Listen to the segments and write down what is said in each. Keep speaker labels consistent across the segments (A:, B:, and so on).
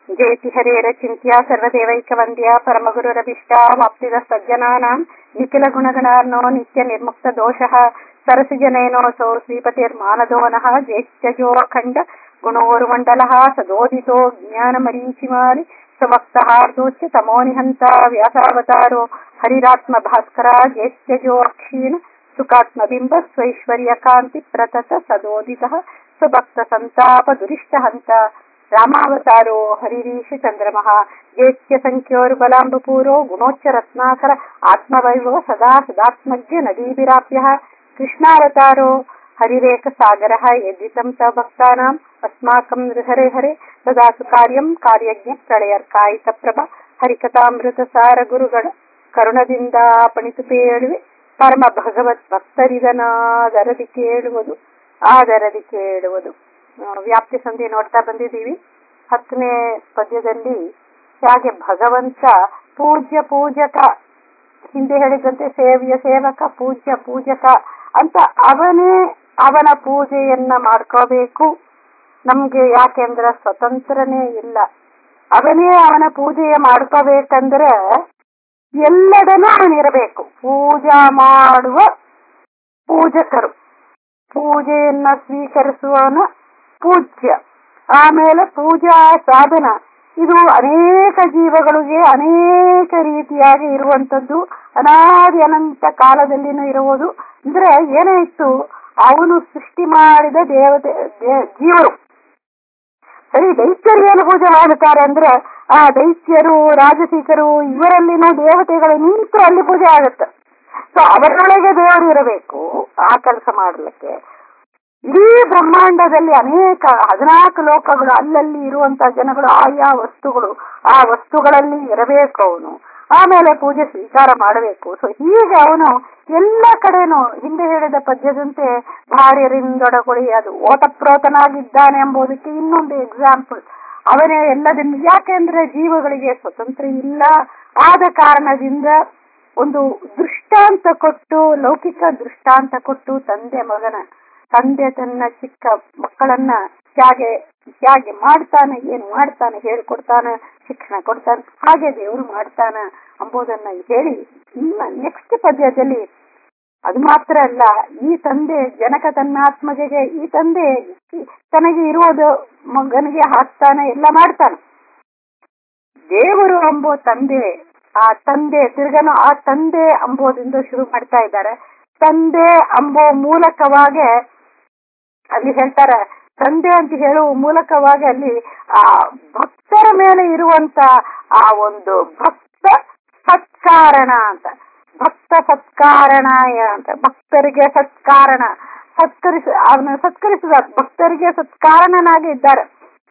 A: ಜಯತಿ ಹರೇರಚಿಂತ್ಯ ಸರ್ವದೇವೈಕವಂದ್ಯ ಪರಮಗುರುರಭಿಷ್ಟ ವಾಪ್ತಿದ ಸಜ್ಜನಾನಾಂ ನಿಖಿಲ ಗುಣಗಣಾರ್ನೋ ನಿತ್ಯ ನಿರ್ಮುಕ್ತ ದೋಷಃ ಸರಸಿಜನಯನೋऽಸौ ಶ್ರೀಪತಿರ್ಮಾನದೋ ನಃ ಜೇತ್ಯಜೋಖಂಡ ಗುಣೋರ್ಮಂಡಲಃ ಸದೋದಿತೋ ಜ್ಞಾನಮರೀಚಿಮಾಲಿ ಸಮಕ್ತಹಾರ್ದೋಚ್ಯ ತಮೋನಿಹಂತ ವ್ಯಾಸಾವತಾರೋ ಹರಿರಾತ್ಮ ಭಾಸ್ಕರ ಜೇತ್ಯಜೋ ಅಕ್ಷೀಣ ಸುಖಾತ್ಮಬಿಂಬ ಸ್ವೈಶ್ವರ್ಯ ಕಾಂತಿ ಪ್ರತತ ಸದೋದಿತಃ ಸುಭಕ್ತ ಸಂತಾಪ ದುರಿಷ್ಟ ಹಂತ ರಾಮಾವತಾರೋ ಹರಿರೀಶ ಚಂದ್ರಮಃ ಜೇತ್ಯ ಸಂಖ್ಯೋರ್ಬಲಾಂಬಪೂರೋ ಗುಣೋಚ್ಚ ರತ್ನಾಕರ ಆತ್ಮವೈಭವ ಸದಾ ಸದಾತ್ಮಜ್ಞ ನದೀಭಿರಾಪ್ಯ ಕೃಷ್ಣಾವತಾರೋ ಹರಿರೇಕ ಸಾಗರ ಯದ್ವಿತಂ ಸ ಭಕ್ತಾನಾಂ ಅಸ್ಮಾಕಂ ಹರೆ ಹರೆ ಸದಾಸು ಕಾರ್ಯಂ ಕಾರ್ಯಜ್ಞ ಪ್ರಳಯರ್ಕಾಯಿತ ಪ್ರಭ ಹರಿಕಥಾಮೃತ ಸಾರ ಗುರುಗಳ ಕರುಣದಿಂದ ಪಣಿತು ಪೇಳುವೆ ಪರಮ ಭಗವತ್ ಭಕ್ತರಿದನಾದರದಿ ಕೇಳುವುದು ಆದರದಿ ಕೇಳುವುದು ವ್ಯಾಪ್ತಿ ಸಂಧಿ ನೋಡ್ತಾ ಬಂದಿದ್ದೀವಿ ಹತ್ತನೇ ಪದ್ಯದಲ್ಲಿ ಹೇಗೆ ಭಗವಂತ ಪೂಜ್ಯ ಪೂಜಕ ಹಿಂದೆ ಹೇಳಿದಂತೆ ಸೇವ್ಯ ಸೇವಕ ಪೂಜ್ಯ ಪೂಜಕ ಅಂತ ಅವನೇ ಅವನ ಪೂಜೆಯನ್ನ ಮಾಡ್ಕೋಬೇಕು ನಮ್ಗೆ ಯಾಕೆಂದ್ರೆ ಸ್ವತಂತ್ರನೇ ಇಲ್ಲ ಅವನೇ ಅವನ ಪೂಜೆಯ ಮಾಡ್ಕೋಬೇಕಂದ್ರೆ ಎಲ್ಲೆಡನೂ ಅವನಿರಬೇಕು ಪೂಜಾ ಮಾಡುವ ಪೂಜಕರು ಪೂಜೆಯನ್ನ ಸ್ವೀಕರಿಸುವವನ ಪೂಜ್ಯ ಆಮೇಲೆ ಪೂಜಾ ಸಾಧನ ಇದು ಅನೇಕ ಜೀವಗಳಿಗೆ ಅನೇಕ ರೀತಿಯಾಗಿ ಇರುವಂತದ್ದು ಅನಾದಿ ಅನಂತ ಕಾಲದಲ್ಲಿನೂ ಇರುವುದು ಅಂದ್ರೆ ಏನಾಯ್ತು ಅವನು ಸೃಷ್ಟಿ ಮಾಡಿದ ದೇವತೆ ಜೀವರು ಸರಿ ದೈತ್ಯರು ಏನು ಪೂಜೆ ಮಾಡುತ್ತಾರೆ ಅಂದ್ರೆ ಆ ದೈತ್ಯರು ರಾಜಸೀಕರು ಇವರಲ್ಲಿನ ದೇವತೆಗಳು ನಿಂತು ಅಲ್ಲಿ ಪೂಜೆ ಆಗುತ್ತೆ ಸೊ ಅವರೊಳಗೆ ದೇವರು ಇರಬೇಕು ಆ ಕೆಲಸ ಮಾಡಲಿಕ್ಕೆ ಇಡೀ ಬ್ರಹ್ಮಾಂಡದಲ್ಲಿ ಅನೇಕ ಹದಿನಾಲ್ಕು ಲೋಕಗಳು ಅಲ್ಲಲ್ಲಿ ಇರುವಂತಹ ಜನಗಳು ಆಯಾ ವಸ್ತುಗಳು ಆ ವಸ್ತುಗಳಲ್ಲಿ ಇರಬೇಕು ಅವನು ಆಮೇಲೆ ಪೂಜೆ ಸ್ವೀಕಾರ ಮಾಡಬೇಕು ಸೊ ಹೀಗೆ ಅವನು ಎಲ್ಲ ಕಡೆನೂ ಹಿಂದೆ ಹೇಳಿದ ಪದ್ಯದಂತೆ ಭಾರ್ಯರಿಂದೊಡಗೊಳಿ ಅದು ಓತಪ್ರೋತನಾಗಿದ್ದಾನೆ ಎಂಬುದಕ್ಕೆ ಇನ್ನೊಂದು ಎಕ್ಸಾಂಪಲ್ ಅವನೇ ಎಲ್ಲದನ್ನು ಯಾಕೆಂದ್ರೆ ಜೀವಗಳಿಗೆ ಸ್ವತಂತ್ರ ಇಲ್ಲ ಆದ ಕಾರಣದಿಂದ ಒಂದು ದೃಷ್ಟಾಂತ ಕೊಟ್ಟು ಲೌಕಿಕ ದೃಷ್ಟಾಂತ ಕೊಟ್ಟು ತಂದೆ ಮಗನ ತಂದೆ ತನ್ನ ಚಿಕ್ಕ ಮಕ್ಕಳನ್ನ ಹೇಗೆ ಹೇಗೆ ಮಾಡ್ತಾನೆ ಏನು ಮಾಡ್ತಾನೆ ಹೇಳ್ಕೊಡ್ತಾನೆ ಶಿಕ್ಷಣ ಕೊಡ್ತಾನೆ ಹಾಗೆ ದೇವರು ಮಾಡ್ತಾನ ಎಂಬುದನ್ನ ಹೇಳಿ ಇನ್ನ ನೆಕ್ಸ್ಟ್ ಪದ್ಯದಲ್ಲಿ ಅದು ಮಾತ್ರ ಅಲ್ಲ ಈ ತಂದೆ ಜನಕ ತನ್ನ ಆತ್ಮಜೆಗೆ ಈ ತಂದೆ ತನಗೆ ಇರುವುದು ಮಗನಿಗೆ ಹಾಕ್ತಾನೆ ಎಲ್ಲ ಮಾಡ್ತಾನೆ ದೇವರು ಎಂಬೋ ತಂದೆ ಆ ತಂದೆ ತಿರ್ಗನು ಆ ತಂದೆ ಅಂಬೋದಿಂದ ಶುರು ಮಾಡ್ತಾ ಇದ್ದಾರೆ ತಂದೆ ಅಂಬೋ ಮೂಲಕವಾಗಿ ಅಲ್ಲಿ ಹೇಳ್ತಾರೆ ತಂದೆ ಅಂತ ಹೇಳುವ ಮೂಲಕವಾಗಿ ಅಲ್ಲಿ ಆ ಭಕ್ತರ ಮೇಲೆ ಇರುವಂತ ಆ ಒಂದು ಭಕ್ತ ಸತ್ಕಾರಣ ಅಂತ ಭಕ್ತ ಸತ್ಕಾರಣಾಯ ಅಂತ ಭಕ್ತರಿಗೆ ಸತ್ಕಾರಣ ಸತ್ಕರಿಸ ಅವನ ಸತ್ಕರಿಸಿದ ಭಕ್ತರಿಗೆ ಸತ್ಕಾರಣನಾಗಿ ಇದ್ದಾರೆ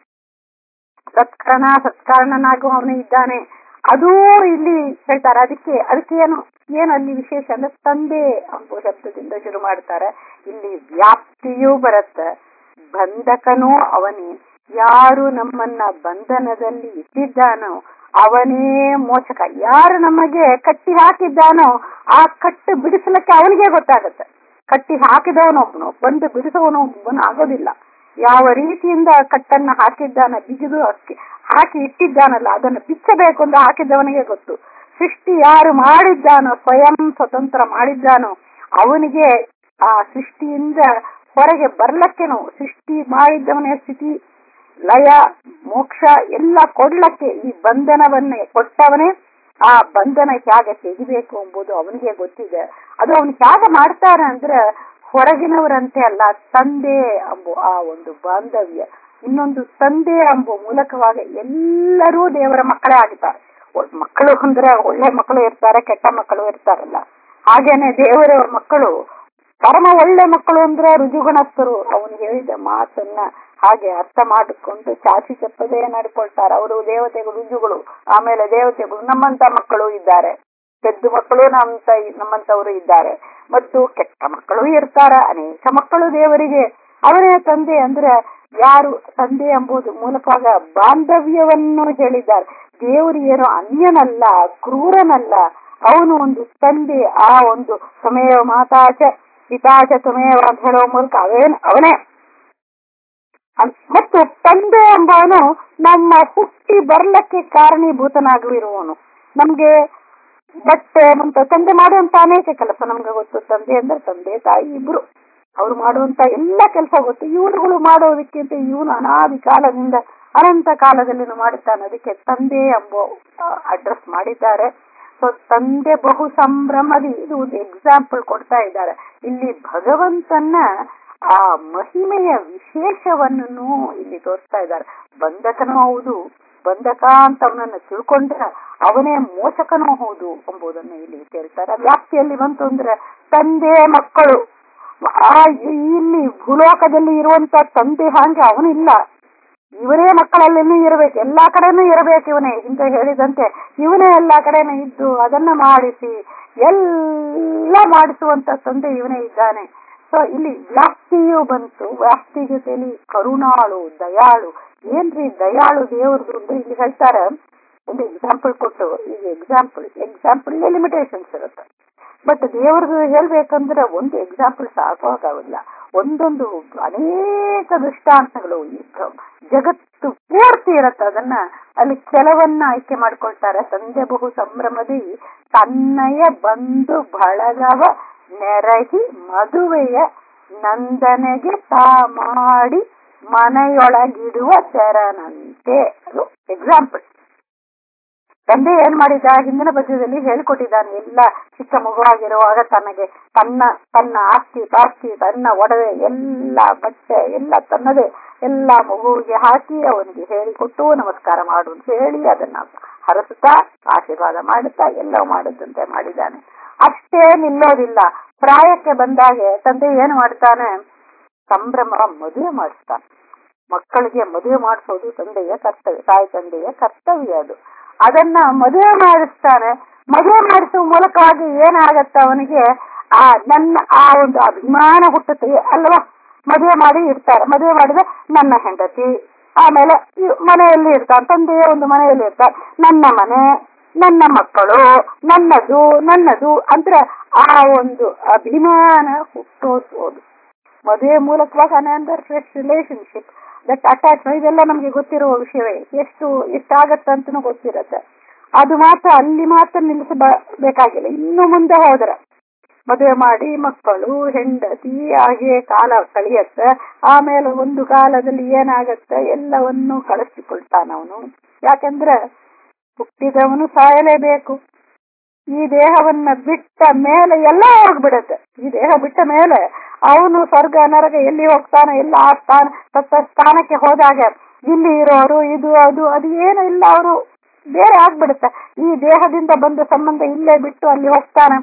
A: ಸತ್ಕರಣ ಸತ್ಕಾರಣನಾಗೂ ಅವನು ಇದ್ದಾನೆ ಅದೂ ಇಲ್ಲಿ ಹೇಳ್ತಾರೆ ಅದಕ್ಕೆ ಅದಕ್ಕೆ ಏನು ಏನು ಅಲ್ಲಿ ವಿಶೇಷ ಅಂದ್ರೆ ತಂದೆ ಎಂಬ ಶಬ್ದದಿಂದ ಶುರು ಮಾಡ್ತಾರೆ ಇಲ್ಲಿ ವ್ಯಾಪ್ತಿಯೂ ಬರುತ್ತೆ ಬಂಧಕನೂ ಅವನೇ ಯಾರು ನಮ್ಮನ್ನ ಬಂಧನದಲ್ಲಿ ಇಟ್ಟಿದ್ದಾನೋ ಅವನೇ ಮೋಚಕ ಯಾರು ನಮಗೆ ಕಟ್ಟಿ ಹಾಕಿದ್ದಾನೋ ಆ ಕಟ್ಟು ಬಿಡಿಸಲಿಕ್ಕೆ ಅವನಿಗೆ ಗೊತ್ತಾಗುತ್ತೆ ಕಟ್ಟಿ ಹಾಕಿದವನೊಬ್ಬನು ಬಂದು ಬಿಡಿಸೋನು ಒಬ್ಬನು ಆಗೋದಿಲ್ಲ ಯಾವ ರೀತಿಯಿಂದ ಕಟ್ಟನ್ನ ಹಾಕಿದ್ದಾನ ಬಿಗಿದು ಹಾಕಿ ಇಟ್ಟಿದ್ದಾನಲ್ಲ ಅದನ್ನು ಬಿಚ್ಚಬೇಕು ಅಂತ ಹಾಕಿದ್ದವನಿಗೆ ಗೊತ್ತು ಸೃಷ್ಟಿ ಯಾರು ಮಾಡಿದ್ದಾನೋ ಸ್ವಯಂ ಸ್ವತಂತ್ರ ಮಾಡಿದ್ದಾನೋ ಅವನಿಗೆ ಆ ಸೃಷ್ಟಿಯಿಂದ ಹೊರಗೆ ಬರ್ಲಕ್ಕೆನು ಸೃಷ್ಟಿ ಮಾಡಿದ್ದವನೇ ಸ್ಥಿತಿ ಲಯ ಮೋಕ್ಷ ಎಲ್ಲ ಕೊಡ್ಲಕ್ಕೆ ಈ ಬಂಧನವನ್ನೇ ಕೊಟ್ಟವನೇ ಆ ಬಂಧನ ಹೇಗೆ ತೆಗಿಬೇಕು ಎಂಬುದು ಅವನಿಗೆ ಗೊತ್ತಿದೆ ಅದು ಅವನು ಹೇಗೆ ಮಾಡ್ತಾನೆ ಅಂದ್ರೆ ಹೊರಗಿನವರಂತೆ ಅಲ್ಲ ತಂದೆ ಎಂಬು ಆ ಒಂದು ಬಾಂಧವ್ಯ ಇನ್ನೊಂದು ತಂದೆ ಎಂಬ ಮೂಲಕವಾಗಿ ಎಲ್ಲರೂ ದೇವರ ಮಕ್ಕಳೇ ಆಗಿದ್ದಾರೆ ಮಕ್ಕಳು ಅಂದ್ರೆ ಒಳ್ಳೆ ಮಕ್ಕಳು ಇರ್ತಾರೆ ಕೆಟ್ಟ ಮಕ್ಕಳು ಇರ್ತಾರಲ್ಲ ಹಾಗೇನೆ ದೇವರ ಮಕ್ಕಳು ಪರಮ ಒಳ್ಳೆ ಮಕ್ಕಳು ಅಂದ್ರೆ ರುಜುಗುಣಸ್ಥರು ಅವನು ಹೇಳಿದ ಮಾತನ್ನ ಹಾಗೆ ಅರ್ಥ ಮಾಡಿಕೊಂಡು ಚಾಚಿ ಚಪ್ಪದೇ ನಡ್ಕೊಳ್ತಾರೆ ಅವರು ದೇವತೆಗಳು ರುಜುಗಳು ಆಮೇಲೆ ದೇವತೆಗಳು ನಮ್ಮಂತ ಮಕ್ಕಳು ಇದ್ದಾರೆ ಪೆದ್ದು ಮಕ್ಕಳು ನಮ್ಮಂತ ನಮ್ಮಂತವರು ಇದ್ದಾರೆ ಮತ್ತು ಕೆಟ್ಟ ಮಕ್ಕಳು ಇರ್ತಾರ ಅನೇಕ ಮಕ್ಕಳು ದೇವರಿಗೆ ಅವರೇ ತಂದೆ ಅಂದ್ರೆ ಯಾರು ತಂದೆ ಎಂಬುದು ಮೂಲಕವಾಗ ಬಾಂಧವ್ಯವನ್ನು ಹೇಳಿದ್ದಾರೆ ದೇವರು ಏನು ಅನ್ಯನಲ್ಲ ಕ್ರೂರನಲ್ಲ ಅವನು ಒಂದು ತಂದೆ ಆ ಒಂದು ಸಮಯ ಮಾತಾಚ ಹಿತಾಚ ತುಮೇವ ಅಂತ ಹೇಳುವ ಮೂಲಕ ಅವೇನ್ ಅವನೇ ಅನ್- ಮತ್ತು ತಂದೆ ಎಂಬವನು ನಮ್ಮ ಹುಟ್ಟಿ ಬರ್ಲಕ್ಕೆ ಕಾರಣೀಭೂತನಾಗಿರುವವನು ನಮ್ಗೆ ಬಟ್ಟೆ ಮುಂತ ತಂದೆ ಮಾಡುವಂತ ಅನೇಕ ಕೆಲಸ ನಮ್ಗೆ ಗೊತ್ತು ತಂದೆ ಅಂದ್ರೆ ತಂದೆ ತಾಯಿ ಇಬ್ರು ಅವ್ರು ಮಾಡುವಂತ ಎಲ್ಲ ಕೆಲಸ ಗೊತ್ತು ಇವರುಗಳು ಮಾಡೋದಕ್ಕಿಂತ ಇವನು ಅನಾದಿ ಕಾಲದಿಂದ ಅನಂತ ಕಾಲದಲ್ಲಿ ಮಾಡುತ್ತಾನೆ ಅದಕ್ಕೆ ತಂದೆ ಎಂಬ ಅಡ್ರೆಸ್ ಮಾಡಿದ್ದಾರೆ ಸೊ ತಂದೆ ಬಹು ಸಂಭ್ರಮದಿ ಇದು ಒಂದು ಎಕ್ಸಾಂಪಲ್ ಕೊಡ್ತಾ ಇದ್ದಾರೆ ಇಲ್ಲಿ ಭಗವಂತನ ಆ ಮಹಿಮೆಯ ವಿಶೇಷವನ್ನು ಇಲ್ಲಿ ತೋರಿಸ್ತಾ ಇದ್ದಾರೆ ಬಂಧಕನೂ ಹೌದು ಬಂಧಕ ಅಂತ ಅವನನ್ನ ತಿಳ್ಕೊಂಡ್ರೆ ಅವನೇ ಮೋಚಕನೂ ಹೌದು ಎಂಬುದನ್ನು ಇಲ್ಲಿ ಹೇಳ್ತಾರೆ ವ್ಯಾಪ್ತಿಯಲ್ಲಿ ಬಂತು ಅಂದ್ರೆ ತಂದೆ ಮಕ್ಕಳು ಆ ಇಲ್ಲಿ ಭೂಲೋಕದಲ್ಲಿ ಇರುವಂತ ತಂದೆ ಹಾಗೆ ಅವನಿಲ್ಲ ಇವರೇ ಮಕ್ಕಳಲ್ಲಿನೂ ಇರಬೇಕು ಎಲ್ಲಾ ಕಡೆನೂ ಇರಬೇಕು ಇವನೇ ಹಿಂದೆ ಹೇಳಿದಂತೆ ಇವನೇ ಎಲ್ಲಾ ಕಡೆನೂ ಇದ್ದು ಅದನ್ನ ಮಾಡಿಸಿ ಎಲ್ಲ ಮಾಡಿಸುವಂತ ತಂದೆ ಇವನೇ ಇದ್ದಾನೆ ಸೊ ಇಲ್ಲಿ ವ್ಯಾಪ್ತಿಯು ಬಂತು ವ್ಯಾಪ್ತಿ ಜೊತೆಲಿ ಕರುಣಾಳು ದಯಾಳು ಏನ್ರಿ ದಯಾಳು ದೇವ್ರದ್ದು ಅಂದ್ರೆ ಇಲ್ಲಿ ಹೇಳ್ತಾರೆ ಒಂದು ಎಕ್ಸಾಂಪಲ್ ಕೊಟ್ಟು ಈಗ ಎಕ್ಸಾಂಪಲ್ ಎಕ್ಸಾಂಪಲ್ ಲಿಮಿಟೇಷನ್ಸ್ ಇರುತ್ತೆ ಬಟ್ ದೇವ್ರದ್ದು ಹೇಳ್ಬೇಕಂದ್ರೆ ಒಂದು ಎಕ್ಸಾಂಪಲ್ ಸಾಕಾಗೋದಿಲ್ಲ ಒಂದೊಂದು ಅನೇಕ ದೃಷ್ಟಾಂತಗಳು ಈ ಕ- ಜಗತ್ತು ಪೂರ್ತಿ ಇರತ್ತೆ ಅದನ್ನ ಅಲ್ಲಿ ಕೆಲವನ್ನ ಆಯ್ಕೆ ಮಾಡ್ಕೊಳ್ತಾರೆ ತಂದೆ ಬಹು ಸಂಭ್ರಮದಿ ತನ್ನಯ ಬಂಧು ಬಳಗವ ನೆರಹಿ ಮದುವೆಯ ನಂದನೆಗೆ ತಾ ಮಾಡಿ ಮನೆಯೊಳಗಿಡುವ ತೆರನಂತೆ ಅದು ಎಕ್ಸಾಂಪಲ್ ತಂದೆ ಏನ್ ಮಾಡಿದ ಹಿಂದಿನ ಪದ್ಯದಲ್ಲಿ ಹೇಳಿಕೊಟ್ಟಿದ್ದಾನೆ ಎಲ್ಲ ಚಿಕ್ಕ ಮಗುವಾಗಿರುವಾಗ ತನಗೆ ತನ್ನ ತನ್ನ ಆಸ್ತಿ ಪಾಸ್ತಿ ತನ್ನ ಒಡವೆ ಎಲ್ಲ ಬಟ್ಟೆ ಎಲ್ಲ ತನ್ನದೇ ಎಲ್ಲ ಮಗುವಿಗೆ ಹಾಕಿ ಅವನಿಗೆ ಹೇಳಿಕೊಟ್ಟು ನಮಸ್ಕಾರ ಮಾಡು ಅಂತ ಹೇಳಿ ಅದನ್ನ ಹರಸುತ್ತಾ ಆಶೀರ್ವಾದ ಮಾಡುತ್ತಾ ಎಲ್ಲ ಮಾಡಿದಂತೆ ಮಾಡಿದ್ದಾನೆ ಅಷ್ಟೇ ನಿಲ್ಲೋದಿಲ್ಲ ಪ್ರಾಯಕ್ಕೆ ಬಂದಾಗೆ ತಂದೆ ಏನು ಮಾಡ್ತಾನೆ ಸಂಭ್ರಮ ಮದುವೆ ಮಾಡಿಸ್ತಾನೆ ಮಕ್ಕಳಿಗೆ ಮದುವೆ ಮಾಡಿಸೋದು ತಂದೆಯ ಕರ್ತವ್ಯ ತಾಯಿ ತಂದೆಯ ಕರ್ತವ್ಯ ಅದು ಅದನ್ನ ಮದುವೆ ಮಾಡಿಸ್ತಾನೆ ಮದುವೆ ಮಾಡಿಸುವ ಮೂಲಕವಾಗಿ ಏನಾಗತ್ತೆ ಅವನಿಗೆ ಆ ನನ್ನ ಆ ಒಂದು ಅಭಿಮಾನ ಹುಟ್ಟುತ್ತೆ ಅಲ್ವಾ ಮದುವೆ ಮಾಡಿ ಇರ್ತಾರೆ ಮದುವೆ ಮಾಡಿದ್ರೆ ನನ್ನ ಹೆಂಡತಿ ಆಮೇಲೆ ಈ ಮನೆಯಲ್ಲಿ ಇರ್ತಾನೆ ತಂದೆಯ ಒಂದು ಮನೆಯಲ್ಲಿ ಇರ್ತಾನೆ ನನ್ನ ಮನೆ ನನ್ನ ಮಕ್ಕಳು ನನ್ನದು ನನ್ನದು ಅಂದ್ರೆ ಆ ಒಂದು ಅಭಿಮಾನ ಹುಟ್ಟೋದು ಮದುವೆ ಮೂಲಕವಾಗಿ another fresh relationship that attach ಇದೆಲ್ಲ ನಮ್ಗೆ ಗೊತ್ತಿರುವ ವಿಷಯವೇ ಎಷ್ಟು ಎಷ್ಟಾಗತ್ತೆ ಅಂತನೂ ಗೊತ್ತಿರತ್ತೆ ಅದು ಮಾತ್ರ ಅಲ್ಲಿ ಮಾತ್ರ ನಿಲ್ಲಿಸಬೇಕಾಗಿಲ್ಲ ಇನ್ನು ಮುಂದೆ ಹೋದ್ರೆ ಮದುವೆ ಮಾಡಿ ಮಕ್ಕಳು ಹೆಂಡತಿ ಹಾಗೆ ಕಾಲ ಕಳಿಯತ್ತೆ ಆಮೇಲೆ ಒಂದು ಕಾಲದಲ್ಲಿ ಏನಾಗತ್ತೆ ಎಲ್ಲವನ್ನು ಕಳಿಸಿಕೊಳ್ತಾನವನು ಯಾಕಂದ್ರೆ ಹುಟ್ಟಿದವನು ಸಾಯಲೇಬೇಕು ಈ ದೇಹವನ್ನ ಬಿಟ್ಟ ಮೇಲೆ ಎಲ್ಲ ಹೋಗ್ಬಿಡತ್ತೆ ಈ ದೇಹ ಬಿಟ್ಟ ಮೇಲೆ ಅವನು ಸ್ವರ್ಗ ನರಕ ಎಲ್ಲಿ ಹೋಗ್ತಾನೆ ಎಲ್ಲ ಆ ಸ್ಥಾನ ತತ್ತ ಸ್ಥಾನಕ್ಕೆ ಹೋದಾಗ ಇಲ್ಲಿ ಇರೋರು ಇದು ಅದು ಅದು ಏನು ಇಲ್ಲ ಅವರು ಬೇರೆ ಆಗ್ಬಿಡುತ್ತೆ ಈ ದೇಹದಿಂದ ಬಂದ ಸಂಬಂಧ ಇಲ್ಲೇ ಬಿಟ್ಟು ಅಲ್ಲಿ ಹೋಗ್ತಾನೆ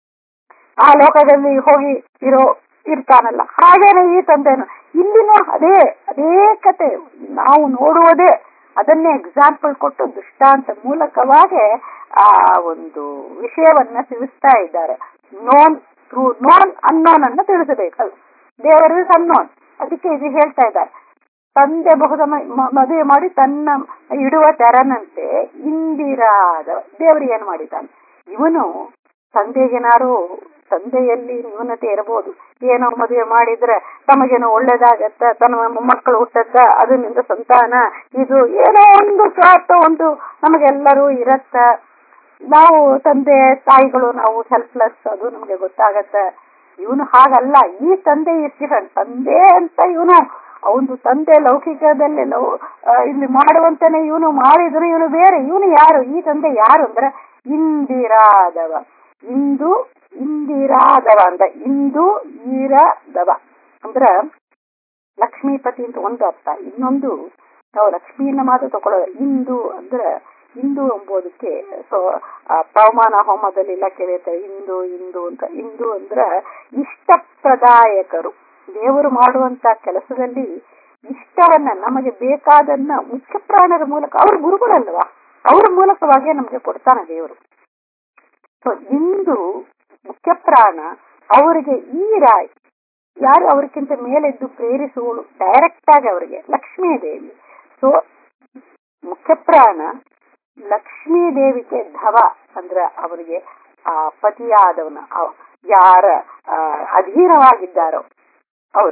A: ಆ ಲೋಕದಲ್ಲಿ ಹೋಗಿ ಇರೋ ಇರ್ತಾನಲ್ಲ ಹಾಗೇನೆ ಈ ತಂದೆನು ಇಲ್ಲಿನೂ ಅದೇ ಅದೇ ಕತೆ ನಾವು ನೋಡುವುದೇ ಅದನ್ನೇ ಎಕ್ಸಾಂಪಲ್ ಕೊಟ್ಟು ದೃಷ್ಟಾಂತ ಮೂಲಕವಾಗಿ ಆ ಒಂದು ವಿಷಯವನ್ನ ತಿಳಿಸ್ತಾ ಇದ್ದಾರೆ ನೋನ್ ಥ್ರೂ ನೋನ್ ಅನ್ನೋನ್ ಅನ್ನ ತಿಳಿಸಬೇಕು ದೇವರು ಅನ್ನೋನ್ ಅದಕ್ಕೆ ಇದು ಹೇಳ್ತಾ ಇದ್ದಾರೆ ತಂದೆ ಬಹುದ ಮದುವೆ ಮಾಡಿ ತನ್ನ ಇಡುವ ತೆರನಂತೆ ಇಂದಿರಾದ ದೇವರು ಏನ್ ಮಾಡಿದ್ದಾನೆ ಇವನು ತಂದೆಗೇನಾರು ತಂದೆಯಲ್ಲಿ ನ್ಯೂನತೆ ಇರಬಹುದು ಏನೋ ಮದುವೆ ಮಾಡಿದ್ರೆ ತಮಗೇನೋ ಒಳ್ಳೇದಾಗತ್ತ ತನ್ನ ಮಕ್ಕಳು ಹುಟ್ಟತ್ತ ಅದರಿಂದ ಸಂತಾನ ಇದು ಏನೋ ಒಂದು ಸ್ವಾರ್ಥ ಒಂದು ನಮಗೆಲ್ಲರೂ ಇರತ್ತ ನಾವು ತಂದೆ ತಾಯಿಗಳು ನಾವು ಹೆಲ್ಪ್ಲೆಸ್ ಅದು ನಮ್ಗೆ ಗೊತ್ತಾಗತ್ತೆ ಇವನು ಹಾಗಲ್ಲ ಈ ತಂದೆ ಇಸ್ ಡಿಫರೆಂಟ್ ತಂದೆ ಅಂತ ಇವನು ಅವನು ತಂದೆ ಲೌಕಿಕದಲ್ಲಿ ಲವ್ ಇಲ್ಲಿ ಮಾಡುವಂತಾನೆ ಇವನು ಮಾಡಿದ್ರು ಇವನು ಬೇರೆ ಇವನು ಯಾರು ಈ ತಂದೆ ಯಾರು ಅಂದ್ರೆ ಇಂದಿರಾದವ ಇಂದು ಇಂದಿರಾದವ ಅಂತ ಇಂದು ಈರದವ ಅಂದ್ರ ಲಕ್ಷ್ಮೀಪತಿ ಅಂತ ಒಂದು ಅರ್ಥ ಇನ್ನೊಂದು ನಾವು ಲಕ್ಷ್ಮಿಯನ್ನ ಮಾತ್ರ ತಗೊಳ್ಳೋದು ಇಂದು ಅಂದ್ರ ಇಂದು ಎಂಬುದಕ್ಕೆ ಸೊ ಪವಮಾನ ಹೋಮದಲ್ಲಿ ಇಲ್ಲ ಕೇಳಿರ್ತಾರೆ ಇಂದು ಇಂದು ಅಂತ ಇಂದು ಅಂದ್ರ ಇಷ್ಟಪ್ರದಾಯಕರು ದೇವರು ಮಾಡುವಂತ ಕೆಲಸದಲ್ಲಿ ಇಷ್ಟವನ್ನ ನಮಗೆ ಬೇಕಾದನ್ನ ಮುಖ್ಯ ಪ್ರಾಣರ ಮೂಲಕ ಅವ್ರ ಗುರುಗಳಲ್ವಾ ಅವ್ರ ಮೂಲಕವಾಗಿ ನಮಗೆ ಕೊಡ್ತಾನೆ ದೇವರು ಸೊ ಇಂದು ಮುಖ್ಯ ಪ್ರಾಣ ಅವರಿಗೆ ಈ ರಾಯ್ ಯಾರು ಅವ್ರಿಗಿಂತ ಮೇಲೆದ್ದು ಪ್ರೇರಿಸುವಳು ಡೈರೆಕ್ಟ್ ಆಗಿ ಅವರಿಗೆ ಲಕ್ಷ್ಮೀ ದೇವಿ ಸೊ ಮುಖ್ಯ ಪ್ರಾಣ ಲಕ್ಷ್ಮೀ ದೇವಿಗೆ ಧವ ಅಂದ್ರ ಅವರಿಗೆ ಆ ಪತಿಯಾದವನ ಯಾರ ಅಧೀನವಾಗಿದ್ದಾರೋ ಅವರು